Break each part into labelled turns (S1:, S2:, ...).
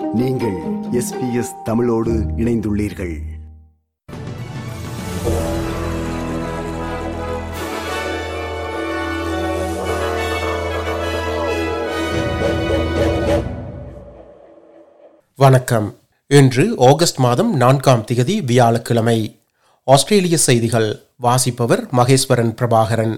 S1: நீங்கள் எஸ்பிஎஸ் தமிழோடு இணைந்துள்ளீர்கள்
S2: வணக்கம் இன்று ஆகஸ்ட் மாதம் நான்காம் திகதி வியாழக்கிழமை ஆஸ்திரேலிய செய்திகள் வாசிப்பவர் மகேஸ்வரன் பிரபாகரன்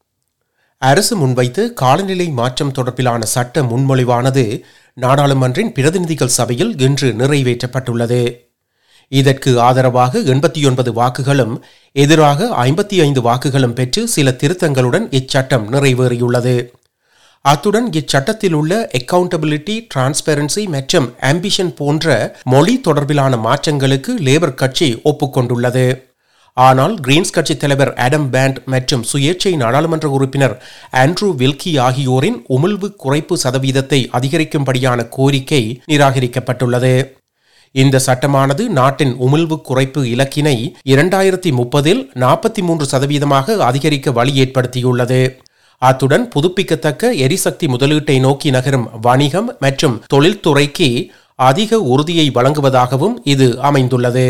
S2: அரசு முன்வைத்து காலநிலை மாற்றம் தொடர்பிலான சட்ட முன்மொழிவானது நாடாளுமன்றின் பிரதிநிதிகள் சபையில் இன்று நிறைவேற்றப்பட்டுள்ளது இதற்கு ஆதரவாக எண்பத்தி ஒன்பது வாக்குகளும் எதிராக ஐம்பத்தி ஐந்து வாக்குகளும் பெற்று சில திருத்தங்களுடன் இச்சட்டம் நிறைவேறியுள்ளது அத்துடன் இச்சட்டத்தில் உள்ள அக்கவுண்டபிலிட்டி டிரான்ஸ்பெரன்சி மற்றும் ஆம்பிஷன் போன்ற மொழி தொடர்பிலான மாற்றங்களுக்கு லேபர் கட்சி ஒப்புக்கொண்டுள்ளது ஆனால் கிரீன்ஸ் கட்சி தலைவர் ஆடம் பேண்ட் மற்றும் சுயேட்சை நாடாளுமன்ற உறுப்பினர் ஆண்ட்ரூ வில்கி ஆகியோரின் உமிழ்வு குறைப்பு சதவீதத்தை அதிகரிக்கும்படியான கோரிக்கை நிராகரிக்கப்பட்டுள்ளது இந்த சட்டமானது நாட்டின் உமிழ்வு குறைப்பு இலக்கினை இரண்டாயிரத்தி முப்பதில் நாற்பத்தி மூன்று சதவீதமாக அதிகரிக்க வழி ஏற்படுத்தியுள்ளது அத்துடன் புதுப்பிக்கத்தக்க எரிசக்தி முதலீட்டை நோக்கி நகரும் வணிகம் மற்றும் தொழில்துறைக்கு அதிக உறுதியை வழங்குவதாகவும் இது அமைந்துள்ளது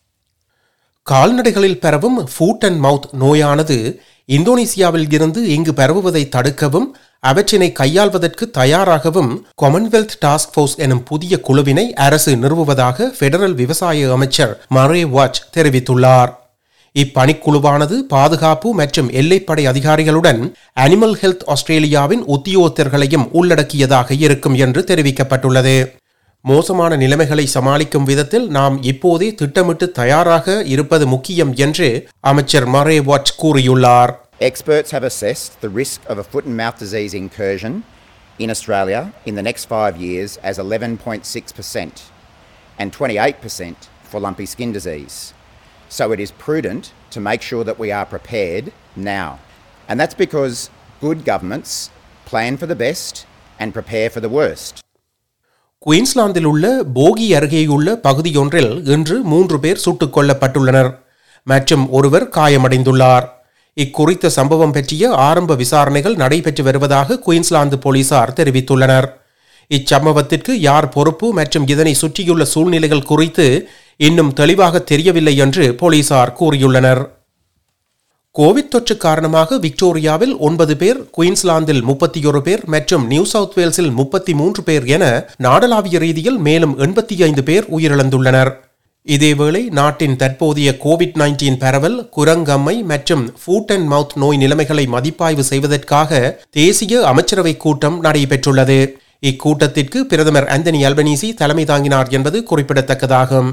S2: கால்நடைகளில் பரவும் ஃபூட் அண்ட் மவுத் நோயானது இந்தோனேசியாவில் இருந்து இங்கு பரவுவதை தடுக்கவும் அவற்றினை கையாள்வதற்கு தயாராகவும் காமன்வெல்த் டாஸ்க் ஃபோர்ஸ் எனும் புதிய குழுவினை அரசு நிறுவுவதாக பெடரல் விவசாய அமைச்சர் மரே வாட்ச் தெரிவித்துள்ளார் இப்பணிக்குழுவானது பாதுகாப்பு மற்றும் எல்லைப்படை அதிகாரிகளுடன் அனிமல் ஹெல்த் ஆஸ்திரேலியாவின் உத்தியோகத்தர்களையும் உள்ளடக்கியதாக இருக்கும் என்று தெரிவிக்கப்பட்டுள்ளது மோசமான நிலைமைகளை சமாளிக்கும் விதத்தில் நாம் இப்போதே திட்டமிட்டு தயாராக இருப்பது முக்கியம் என்று அமைச்சர் மரே வாட்ச் கூறியுள்ளார்
S3: Experts have assessed the risk of a foot and mouth disease incursion in Australia in the next five years as 11.6% and 28% for lumpy skin disease. So it is prudent to make sure that we are prepared now. And that's because good governments plan for the best and prepare for the worst.
S2: குயின்ஸ்லாந்தில் உள்ள போகி அருகேயுள்ள பகுதியொன்றில் இன்று மூன்று பேர் சுட்டுக் கொல்லப்பட்டுள்ளனர் மற்றும் ஒருவர் காயமடைந்துள்ளார் இக்குறித்த சம்பவம் பற்றிய ஆரம்ப விசாரணைகள் நடைபெற்று வருவதாக குயின்ஸ்லாந்து போலீசார் தெரிவித்துள்ளனர் இச்சம்பவத்திற்கு யார் பொறுப்பு மற்றும் இதனை சுற்றியுள்ள சூழ்நிலைகள் குறித்து இன்னும் தெளிவாக தெரியவில்லை என்று போலீசார் கூறியுள்ளனர் கோவிட் தொற்று காரணமாக விக்டோரியாவில் ஒன்பது பேர் குயின்ஸ்லாந்தில் முப்பத்தி ஒரு பேர் மற்றும் நியூ சவுத் வேல்ஸில் முப்பத்தி மூன்று பேர் என நாடளாவிய ரீதியில் மேலும் எண்பத்தி ஐந்து பேர் உயிரிழந்துள்ளனர் இதேவேளை நாட்டின் தற்போதைய கோவிட் நைன்டீன் பரவல் குரங்கம்மை மற்றும் ஃபூட் அண்ட் மவுத் நோய் நிலைமைகளை மதிப்பாய்வு செய்வதற்காக தேசிய அமைச்சரவை கூட்டம் நடைபெற்றுள்ளது இக்கூட்டத்திற்கு பிரதமர் ஆந்தனி அல்பனீசி தலைமை தாங்கினார் என்பது குறிப்பிடத்தக்கதாகும்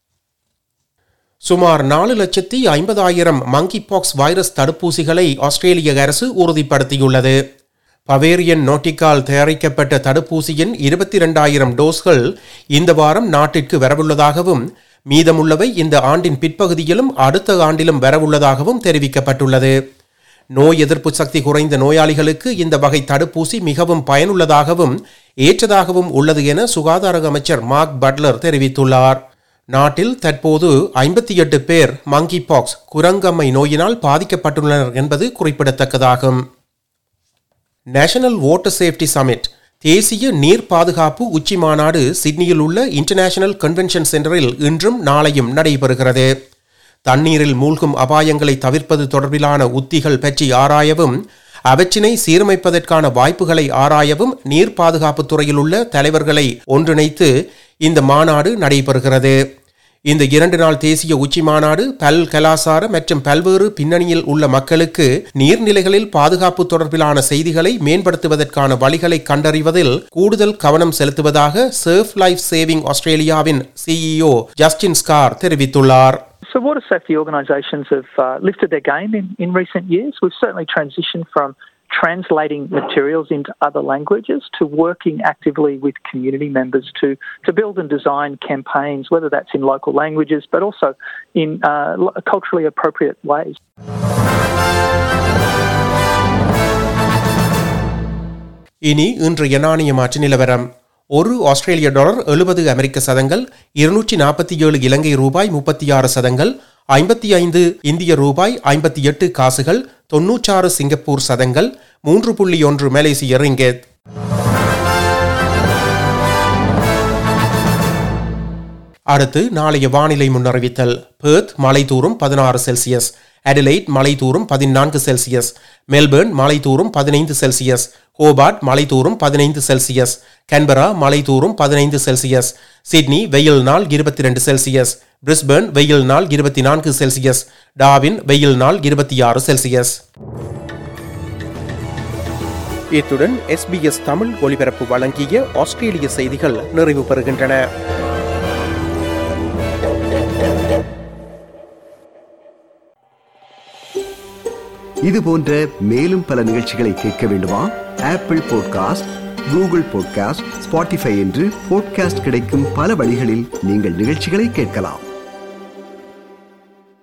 S2: சுமார் நாலு லட்சத்தி ஐம்பதாயிரம் மங்கி பாக்ஸ் வைரஸ் தடுப்பூசிகளை ஆஸ்திரேலிய அரசு உறுதிப்படுத்தியுள்ளது பவேரியன் நோட்டிக்கால் தயாரிக்கப்பட்ட தடுப்பூசியின் இருபத்தி இரண்டாயிரம் டோஸ்கள் இந்த வாரம் நாட்டிற்கு வரவுள்ளதாகவும் மீதமுள்ளவை இந்த ஆண்டின் பிற்பகுதியிலும் அடுத்த ஆண்டிலும் வரவுள்ளதாகவும் தெரிவிக்கப்பட்டுள்ளது நோய் எதிர்ப்பு சக்தி குறைந்த நோயாளிகளுக்கு இந்த வகை தடுப்பூசி மிகவும் பயனுள்ளதாகவும் ஏற்றதாகவும் உள்ளது என சுகாதார அமைச்சர் மார்க் பட்லர் தெரிவித்துள்ளார் நாட்டில் தற்போது ஐம்பத்தி எட்டு பேர் மங்கி பாக்ஸ் குரங்கம்மை நோயினால் பாதிக்கப்பட்டுள்ளனர் என்பது குறிப்பிடத்தக்கதாகும் நேஷனல் வாட்டர் சேஃப்டி சமிட் தேசிய நீர் பாதுகாப்பு உச்சி மாநாடு சிட்னியில் உள்ள இன்டர்நேஷனல் கன்வென்ஷன் சென்டரில் இன்றும் நாளையும் நடைபெறுகிறது தண்ணீரில் மூழ்கும் அபாயங்களை தவிர்ப்பது தொடர்பிலான உத்திகள் பற்றி ஆராயவும் அவற்றினை சீரமைப்பதற்கான வாய்ப்புகளை ஆராயவும் நீர் பாதுகாப்பு துறையில் உள்ள தலைவர்களை ஒன்றிணைத்து இந்த மாநாடு நடைபெறுகிறது இந்த இரண்டு நாள் தேசிய உச்சி மாநாடு பல் கலாசார மற்றும் பல்வேறு பின்னணியில் உள்ள மக்களுக்கு நீர்நிலைகளில் பாதுகாப்பு தொடர்பிலான செய்திகளை மேம்படுத்துவதற்கான வழிகளை கண்டறிவதில் கூடுதல் கவனம் செலுத்துவதாக சர்ஃப் லைஃப் சேவிங் ஆஸ்திரேலியாவின் சிஇஓ ஜஸ்டின் ஸ்கார் தெரிவித்துள்ளார்
S4: So, water safety organisations have uh, lifted their game in, in recent years. We've certainly transitioned from translating materials into other languages to working actively with community members to, to build and design campaigns, whether that's in local languages but also in uh, culturally appropriate ways.
S2: இனி இன்றைய நாணய மாற்று நிலவரம் ஒரு ஆஸ்திரேலிய dollar எழுபது அமெரிக்க சதங்கள் இருநூற்றி நாற்பத்தி ஏழு இலங்கை ரூபாய் முப்பத்தி ஆறு சதங்கள் ஐம்பத்தி ஐந்து இந்திய ரூபாய் ஐம்பத்தி எட்டு காசுகள் தொன்னூற்றாறு சிங்கப்பூர் சதங்கள் மூன்று புள்ளி ஒன்று மலேசிய ரிங்கெட் அடுத்து நாளைய வானிலை முன்னறிவித்தல் பேர்த் மலை தூரும் பதினாறு செல்சியஸ் அடிலைட் மலை தூரும் பதினான்கு செல்சியஸ் மெல்பர்ன் மலை தூரும் பதினைந்து செல்சியஸ் ஹோபார்ட் மலை தூரும் பதினைந்து செல்சியஸ் கன்பரா மலை தூரும் பதினைந்து செல்சியஸ் சிட்னி வெயில் நாள் இருபத்தி ரெண்டு செல்சியஸ் பிரிஸ்பர்ன் வெயில் நாள் இருபத்தி நான்கு செல்சியஸ் டாவின் வெயில் நாள் இருபத்தி ஆறு செல்சியஸ் இத்துடன் எஸ்பிஎஸ் தமிழ் ஒலிபரப்பு வழங்கிய ஆஸ்திரேலிய செய்திகள் நிறைவு பெறுகின்றன
S1: இது போன்ற மேலும் பல நிகழ்ச்சிகளை கேட்க வேண்டுமா Apple podcast Google podcast Spotify என்று பாட்காஸ்ட் கிடைக்கும் பல வழிகளில் நீங்கள் நிகழ்ச்சிகளை கேட்கலாம்